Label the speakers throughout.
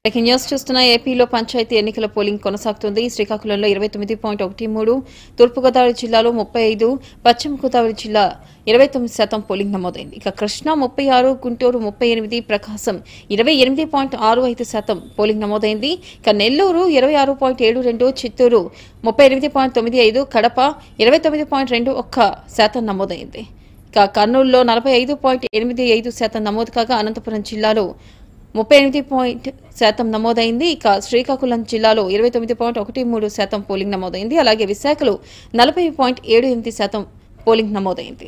Speaker 1: breaking news చూస్తున్న ఏపీలో పంచాయతీ ఎన్నికల పోలింగ్ కొనసాగుతుంది శ్రీకాకుళంలో ఇరవై తొమ్మిది పాయింట్ ఒకటి మూడు తూర్పుగోదావరి జిల్లాలో ముప్పై ఐదు పశ్చిమ గోదావరి జిల్లా ఇరవై తొమ్మిది శాతం పోలింగ్ నమోదైంది ఇక కృష్ణా ముప్పై ఆరు గుంటూరు ముప్పై ఎనిమిది ప్రకాశం ఇరవై ఎనిమిది పాయింట్ ఆరు ఐదు శాతం పోలింగ్ నమోదైంది ఇక నెల్లూరు ఇరవై ఆరు పాయింట్ ఏడు రెండు చిత్తూరు ముప్పై ఎనిమిది పాయింట్ తొమ్మిది ఐదు కడప ఇరవై తొమ్మిది పాయింట్ రెండు ఒక్క శాతం నమోదైంది ఇక కర్నూలులో నలభై ఐదు పాయింట్ ఎనిమిది ఐదు శాతం నమోదు కాగా అనంతపురం జిల్లాలో ముప్పై ఎనిమిది పాయింట్ శాతం నమోదైంది ఇక శ్రీకాకుళం జిల్లాలో ఇరవై తొమ్మిది పాయింట్ ఒకటి మూడు శాతం పోలింగ్ నమోదైంది అలాగే విశాఖలో నలభై పాయింట్ ఏడు ఎనిమిది శాతం పోలింగ్ నమోదైంది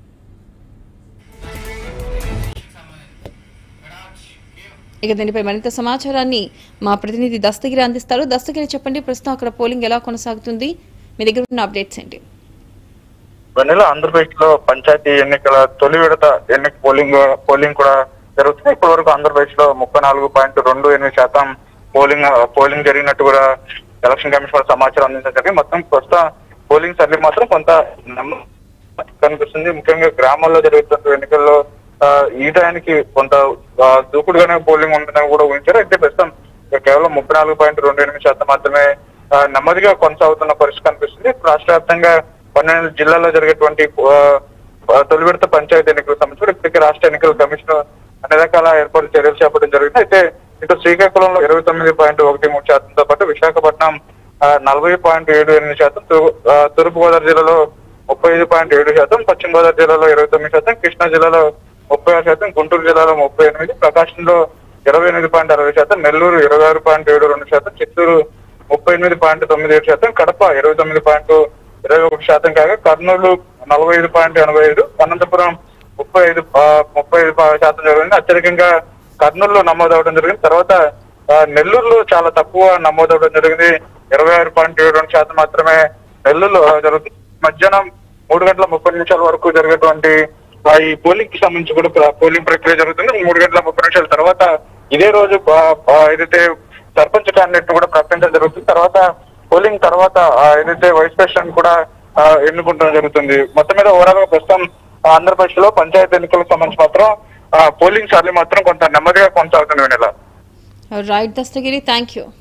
Speaker 1: ఇక దీనిపై మరింత సమాచారాన్ని మా ప్రతినిధి దస్తగిరి అందిస్తారు దస్తగిరి చెప్పండి ప్రస్తుతం అక్కడ పోలింగ్ ఎలా కొనసాగుతుంది మీ దగ్గర ఉన్న అప్డేట్స్ ఏంటి
Speaker 2: వెన్నెల ఆంధ్రప్రదేశ్ లో పంచాయతీ ఎన్నికల తొలి విడత ఎన్నిక పోలింగ్ పోలింగ్ కూడా జరుగుతుంది ఇప్పటి వరకు ఆంధ్రప్రదేశ్ లో ముప్పై నాలుగు పాయింట్ రెండు ఎనిమిది శాతం పోలింగ్ పోలింగ్ జరిగినట్టు కూడా ఎలక్షన్ కమిషన్ వారు సమాచారం అందించడం జరిగింది మొత్తం ప్రస్తుతం పోలింగ్ సర్వే మాత్రం కొంత నమ్మ- కనిపిస్తుంది ముఖ్యంగా గ్రామాల్లో జరుగుతున్న ఎన్నికల్లో ఆ, ఈ టయానికి కొంత ఆ, దూకుడుగానే పోలింగ్ ఉంటుందని కూడా ఊహించారు అయితే ప్రస్తుతం కేవలం ముప్పై నాలుగు పాయింట్ రెండు ఎనిమిది శాతం మాత్రమే ఆ, నెమ్మదిగా కొనసాగుతున్న పరిస్థితి కనిపిస్తుంది ఇప్పుడు రాష్ట్ర వ్యాప్తంగా పన్నెండు జిల్లాల్లో జరిగేటువంటి ఆ, ఆ, తొలి విడత పంచాయతీ ఎన్నికలకు సంబంధించి ఇప్పటికే రాష్ట్ర ఎన్నికల కమిషన్ అన్ని రకాల ఏర్పాటు చర్యలు చేపట్టడం జరిగింది అయితే ఇటు శ్రీకాకుళంలో ఇరవై తొమ్మిది పాయింట్ ఒకటి మూడు శాతంతో పాటు విశాఖపట్నం ఆ, నలభై పాయింట్ ఏడు ఎనిమిది శాతం తూ- ఆ, తూర్పుగోదావరి జిల్లాలో ముప్పై ఐదు పాయింట్ ఏడు శాతం పశ్చిమ గోదావరి జిల్లాలో ఇరవై తొమ్మిది శాతం కృష్ణా జిల్లాలో ముప్పై ఆరు శాతం గుంటూరు జిల్లాలో ముప్పై ఎనిమిది ప్రకాశంలో ఇరవై ఎనిమిది పాయింట్ అరవై శాతం నెల్లూరు ఇరవై ఆరు పాయింట్ ఏడు రెండు శాతం చిత్తూరు ముప్పై ఎనిమిది పాయింట్ తొమ్మిది ఏడు శాతం కడప ఇరవై తొమ్మిది పాయింట్ ఇరవై ఒకటి శాతం కాగా కర్నూలు నలభై ఐదు పాయింట్ ఎనభై ఐదు అనంతపురం ముప్పై ఐదు ఆ, ముప్పై ఐదు పా- శాతం జరిగింది అత్యధికంగా కర్నూలులో నమోదవడం జరిగింది తర్వాత ఆ, నెల్లూరులో చాలా తక్కువ నమోదవడం జరిగింది ఇరవై ఆరు పాయింట్ ఏడు రెండు శాతం మాత్రమే నెల్లూరులో ఆ, జరుగుతుంది మధ్యాహ్నం మూడు గంటల ముప్పై నిమిషాల వరకు జరిగేటువంటి ఆ, ఈ పోలింగ్ కి సంబంధించి కూడా ప్ర- పోలింగ్ ప్రక్రియ జరుగుతుంది మూడు గంటల ముప్పై నిమిషాల తర్వాత ఇదే రోజు ఆ, ఆ, ఏదైతే సర్పంచ్ క్యాండిడేట్ కూడా ప్రకటించడం జరుగుతుంది తర్వాత పోలింగ్ తర్వాత ఆ, ఏదైతే వైస్ ప్రెసిడెంట్ కూడా ఆ, ఎన్నుకుంటడం జరుగుతుంది మొత్తం మీద ఓవరాల్ గా ప్రస్తుతం ఆంధ్రప్రదేశ్ లో పంచాయతీ ఎన్నికలకు సంబంధించి మాత్రం ఆ, పోలింగ్ సర్లీ మాత్రం కొంత నెమ్మదిగా కొనసాగుతుంది Vennela
Speaker 1: right Dastagiri thank you